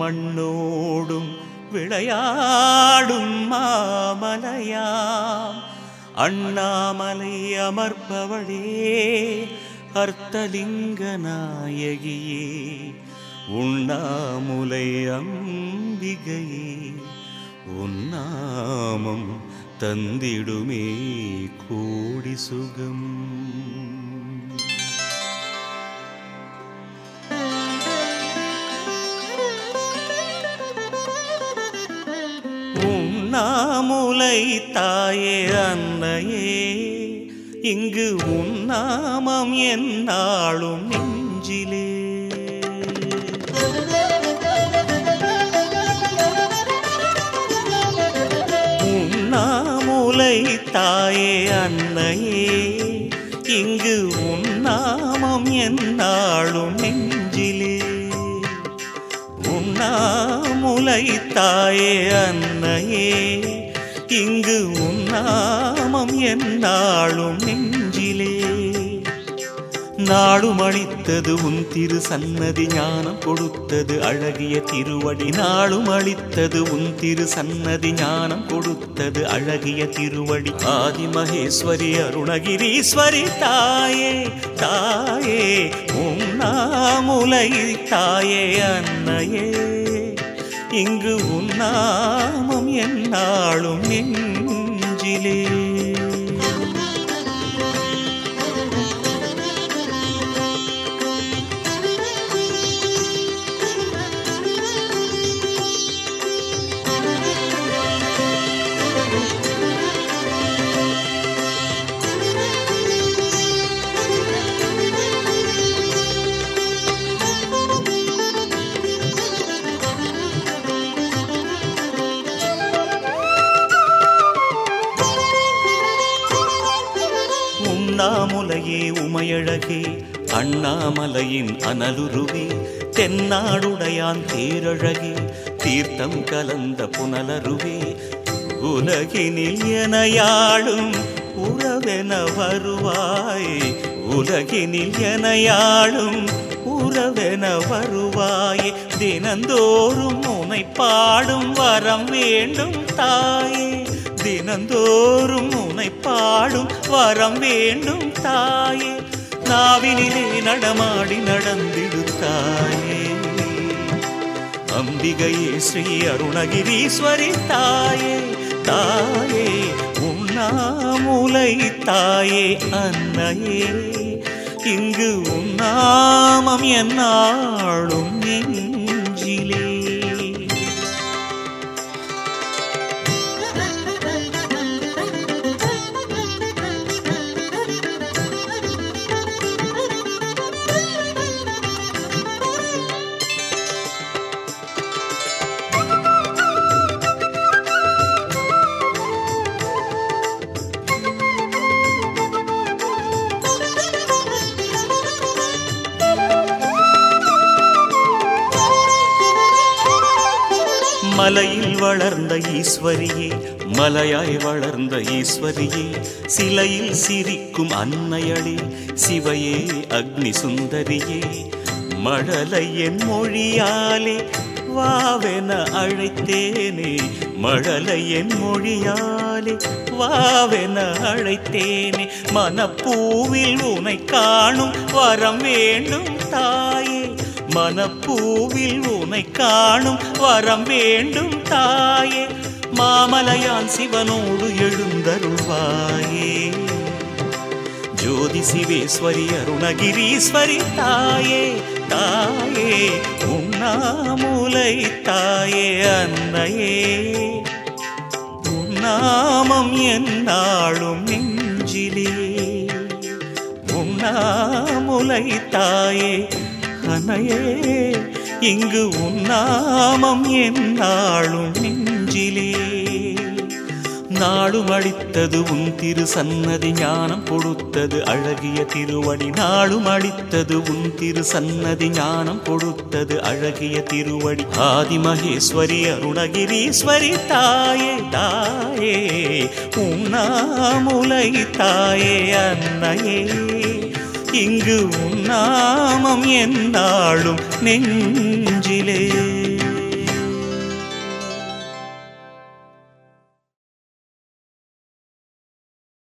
மண்ணோடும் விளையாடும் மாமலையாம் அண்ணாமலை அமர்பவளே அர்த்தலிங்க நாயகியே உண்ணாமுலை அம்பிகையே உன்னாமம் தந்திடுமே கோடி சுகம் உண்ணாமுலை தாயே அன்னையே இங்கு உன்னாமம் என்னாலும் நெஞ்சிலே உண்ணாமுலை தாயே அன்னையே இங்கு உன்னாமம் என்னாலும் நெஞ்சிலே உண்ணாமுலை தாயே அன்னையே இங்கு உன்னாமம் என்னாலும் நெஞ்சிலே நாடும் அளித்தது உன் திரு சன்னதி ஞானம் கொடுத்தது அழகிய திருவடி நாளும் அளித்தது உன் திரு சன்னதி ஞானம் கொடுத்தது அழகிய திருவடி ஆதி மகேஸ்வரி அருணகிரீஸ்வரி தாயே தாயே உண்ணாமுலை தாயே அன்னையே இங்கு உன்னாமம் என்னாலும் நெஞ்சிலே உண்ணாமுலையே உமையழகே அண்ணாமலையின் அனலுருவே தென்னாடுடையான் தேரழகே தீர்த்தம் கலந்த புனலருவே உலகினில் எனையாளும் உறவென வருவாய் உலகினில் எனையாளும் உறவென வருவாயே தினந்தோறும் உனை பாடும் வரம் வேண்டும் தாயே தினந்தோறும் உனை பாடும் வரம் வேண்டும் தாயே நாவினிலே நடமாடி நடந்திடு தாயே அம்பிகையே ஸ்ரீ அருணகிரீஸ்வரி தாயே தாயே உண்ணாமுலை தாயே அன்னையே இங்கு உண்ணாமம் என்னாளும் நெஞ்சிலே மலையில் வளர்ந்த ஈஸ்வரியே மலையாய் வளர்ந்த ஈஸ்வரியே சிலையில் சிரிக்கும் அன்னையளே சிவையே அக்னி சுந்தரியே மழலை என் மொழியாலே வாவென அழைத்தேனே மழலை என் மொழியாலே வாவென அழைத்தேனே மனப்பூவில் உனை காணும் வரம் வேண்டும் தாயே மனப்பூவில் உனை காணும் வரம் வேண்டும் தாயே மாமலையான் சிவனோடு எழுந்தருள்வாயே ஜோதி சிவேஸ்வரி அருணகிரீஸ்வரி தாயே தாயே உண்ணாமுலை தாயே அன்னையே உன்னாமம் என்னாளும் நெஞ்சிலே உண்ணாமுலை தாயே அன்னையே இங்கு உன்னாமம் என்னாளும் நெஞ்சிலே நாடும் அளித்தது உன் திரு சன்னதி ஞானம் கொடுத்தது அழகிய திருவடி நாடும் அளித்தது உன் திரு சன்னதி ஞானம் கொடுத்தது அழகிய திருவடி ஆதி மகேஸ்வரி அருணகிரீஸ்வரி தாயே தாயே உண்ணாமுலை தாயே அன்னையே இங்கு உன்னாமம் என்னாலும் நெஞ்சிலே